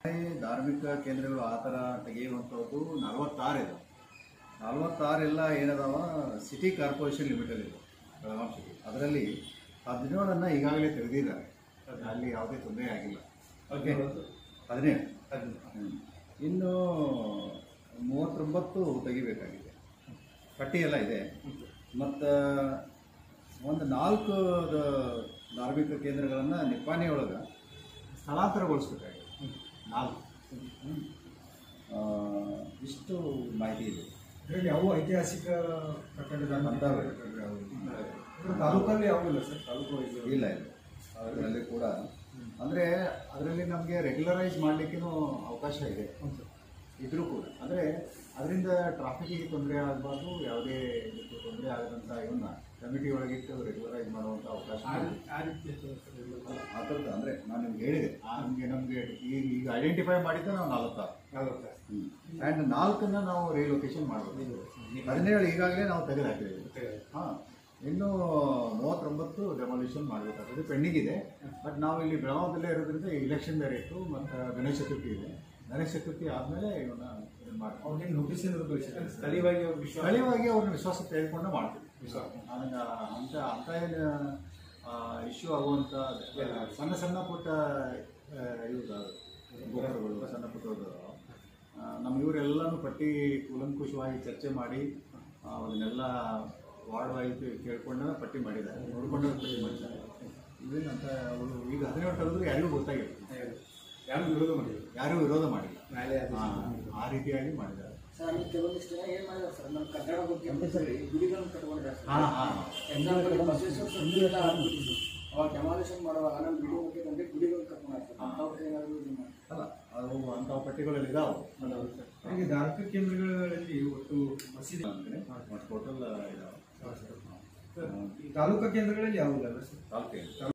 ಧಾರ್ಮಿಕ ಕೇಂದ್ರಗಳು ಆ ಥರ ತೆಗೆಯುವಂಥದ್ದು ನಲವತ್ತಾರು ಇದೆ ನಲವತ್ತಾರೆಲ್ಲ ಏನದಾವ ಸಿಟಿ ಕಾರ್ಪೊರೇಷನ್ ಲಿಮಿಟಲ್ಲಿ ಇದೆ ಬೆಳಗಾಂ ಸಿಟಿ ಅದರಲ್ಲಿ ಹದಿನೇಳನ್ನು ಈಗಾಗಲೇ ತೆಗೆದಿದ್ದಾರೆ ಅಲ್ಲಿ ಯಾವುದೇ ತೊಂದರೆ ಆಗಿಲ್ಲ ಓಕೆ ಹದಿನೇಳು ಹ್ಮ್. ಇನ್ನು ಮೂವತ್ತೊಂಬತ್ತು ತೆಗಿಬೇಕಾಗಿದೆ ಪಟ್ಟಿ ಎಲ್ಲ ಇದೆ ಮತ್ತು ಒಂದು ನಾಲ್ಕು ದ- ಧಾರ್ಮಿಕ ಕೇಂದ್ರಗಳನ್ನು ನಿಪ್ಪಾಣಿ ಒಳಗೆ ಸ್ಥಳಾಂತರಗೊಳಿಸ್ಬೇಕಾಗಿದೆ ನಾಲ್ಕು ಹ್ಮ್. ಆ, ಇಷ್ಟು ಮಾಹಿತಿ ಇದೆ ಇದರಲ್ಲಿ ಯಾವ ಐತಿಹಾಸಿಕ ಕಟ್ಟಡದ ಅಂಥವು. ತಾಲೂಕಲ್ಲಿ ಯಾವ ಇಲ್ಲ ಸರ್ ತಾಲೂಕು ಇಲ್ಲ ಇಲ್ಲ ಅದರಲ್ಲಿ ಕೂಡ ಅಂದರೆ ಅದರಲ್ಲಿ ನಮಗೆ ರೆಗ್ಯುಲರೈಸ್ ಮಾಡಲಿಕ್ಕೂ ಅವಕಾಶ ಇದೆ ಇದ್ರೂ ಕೂಡ ಅಂದರೆ ಅದರಿಂದ ಟ್ರಾಫಿಕ್ಕಿಗೆ ತೊಂದರೆ ಆಗಬಾರ್ದು ಯಾವುದೇ ಇದಕ್ಕೂ ತೊಂದರೆ ಆಗದಂಥ ಇವನ್ನ ಕಮಿಟಿ ಒಳಗಿಟ್ಟು ರೆಗ್ಯುಲರೈಸ್ ಮಾಡುವಂಥ ಅವಕಾಶ ಇದೆ. ಆ ಥರದ್ದು ಅಂದರೆ ನಾನು ನಿಮ್ಗೆ ಹೇಳಿದೆ ನಮಗೆ ನಮಗೆ ಈಗ ಈಗ ಐಡೆಂಟಿಫೈ ಮಾಡಿದ್ದು ನಾವು ನಾಲ್ಕಾರು ಆ್ಯಂಡ್ ನಾಲ್ಕನ್ನ ನಾವು ರಿಲೊಕೇಶನ್ ಮಾಡಬೇಕು ಹದಿನೇಳು ಈಗಾಗಲೇ ನಾವು ತೆಗೆದು ಹಾಕಿದ್ದೀವಿ ಹಾಂ ಇನ್ನು ಮೂವತ್ತೊಂಬತ್ತು ಡೆಮಾಲಿಷನ್ ಮಾಡಬೇಕಾಗ್ತದೆ ಪೆಂಡಿಂಗ್ ಇದೆ ಬಟ್ ನಾವು ಇಲ್ಲಿ ಬೆಳಗಾವದಲ್ಲೇ ಇರೋದ್ರಿಂದ ಇಲೆಕ್ಷನ್ ಬೇರೆ ಇತ್ತು ಮತ್ತು ಗಣೇಶ ಚತುರ್ಥಿ ಇದೆ ಗಣೇಶ ಚತುರ್ಥಿ ಆದಮೇಲೆ ಇವನ್ನ ಇದನ್ನ ಮಾಡ್ತೀವಿ ಅವ್ರಿಗೆ ನೋಟಿಸ್ ಏನಾದ್ರು ಕಳಿಸಿದ್ದಾರೆ ಸ್ಥಳೀಯವಾಗಿ ಅವ್ರ ವಿಶ್ವಾಸ ಸ್ಥಳೀಯವಾಗಿ ಅವ್ರನ್ನ ವಿಶ್ವಾಸ ತೆಗೆದುಕೊಂಡು ಮಾಡ್ತೀವಿ ನನಗೆ ಅಂತ ಅಂತ ಏನು ಇಶ್ಯೂ ಆಗುವಂಥ ಸಣ್ಣ ಸಣ್ಣ ಪುಟ್ಟ ಆ, ಇವು ಗೋಪುರಗಳು ಸಣ್ಣ ಪುಟ್ಟಗಳು ನಮ್ಮ ಇವರೆಲ್ಲನೂ ಪಟ್ಟಿ ಕೂಲಂಕುಷವಾಗಿ ಚರ್ಚೆ ಮಾಡಿ ಆ, ಅದನ್ನೆಲ್ಲ ವಾರ್ಡ್ ವೈಸ್ ಕೇಳ್ಕೊಂಡು ಪಟ್ಟಿ ಮಾಡಿದ್ದಾರೆ ನೋಡ್ಕೊಂಡು ಪಟ್ಟಿ ಮಾಡಿದ್ದಾರೆ ಇದೇನಂತ ಅವರು ಈಗ ಹದಿನೇಳು ತೆಗೆದ್ರೆ ಯಾರಿಗೂ ಗೊತ್ತಾಗಿಲ್ಲ ಯಾರು ವಿರೋಧ ಮಾಡಿದ್ರು ಯಾರೂ ವಿರೋಧ ಮಾಡಿಲ್ಲ ನ್ಯಾಯಾಲಯ ಆ, ಆ ರೀತಿಯಾಗಿ ಮಾಡಿದ್ದಾರೆ ಸರ್ ಅಲ್ಲಿ ಕೆಲವೊಂದಿಷ್ಟು ಜನ ಏನ್ ಮಾಡಿದಾರೆ ಸರ್ ನಮ್ಮ ಕನ್ನಡ ಬಗ್ಗೆ ಅಂತೇಳಿ ಗುಡಿಗಳನ್ನು ಕಟ್ಕೊಂಡಿದ್ದಾರೆ ಸರ್ ಹಾಂ ಹಾಂ ಎಕ್ಸಾಂಪಲ್ ಬಸವೇಶ್ವರ ಸಂಸ್ಥೆ ಎಲ್ಲ ಅವಾಗ ಡೆಮಾಲಿಷನ್ ಮಾಡುವಾಗ ನಮ್ಮ ಗುಡಿ ಬಗ್ಗೆ ಬಂದು ಗುಡಿಗಳು ಕಟ್ಕೊಂಡಿದ್ದಾರೆ ಸರ್ ಅಂಥವ್ರು ಏನಾದ್ರು ಇದು ಮಾಡಿ ಅಲ್ಲ ಅದು ಅಂಥ ಪಟ್ಟಿಗಳಲ್ಲಿ ಇದಾವೆ ಈಗ ಧಾರ್ಮಿಕ ಕೇಂದ್ರಗಳಲ್ಲಿ ಒಟ್ಟು ಮಸೀದಿ ಮತ್ತು ಟೋಟಲ್ ಇದಾವೆ ಈ ತಾಲೂಕಾ ಕೇಂದ್ರಗಳಲ್ಲಿ ಯಾವುದಿಲ್ಲ ಸರ್ ತಾಲೂಕಿಗೆ